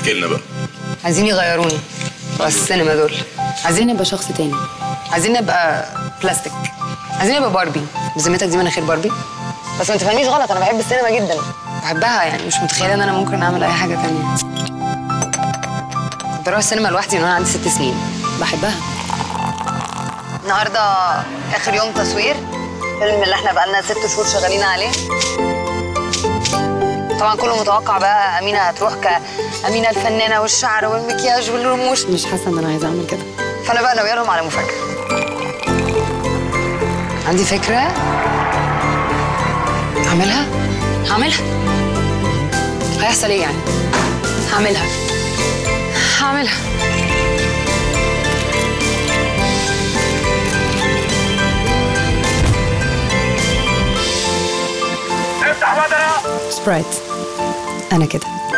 احكي لنا بقى عايزين يغيروني بقى السينما دول عايزين نبقى شخص تاني عايزين نبقى بلاستيك عايزين نبقى باربي بذمتك دي مناخير باربي بس ما تفهمنيش غلط انا بحب السينما جدا بحبها يعني مش متخيله ان انا ممكن اعمل اي حاجه تانية كنت بروح السينما لوحدي من وانا عندي ست سنين بحبها النهارده اخر يوم تصوير فيلم اللي احنا بقالنا ست شهور شغالين عليه طبعا كله متوقع بقى امينه هتروح كامينه الفنانه والشعر والمكياج والرموش مش حاسه ان انا عايزه اعمل كده فانا بقى ناويه لهم على مفاجاه عندي فكره هعملها هعملها هيحصل ايه يعني هعملها هعملها افتح بدرة سبرايت انا كده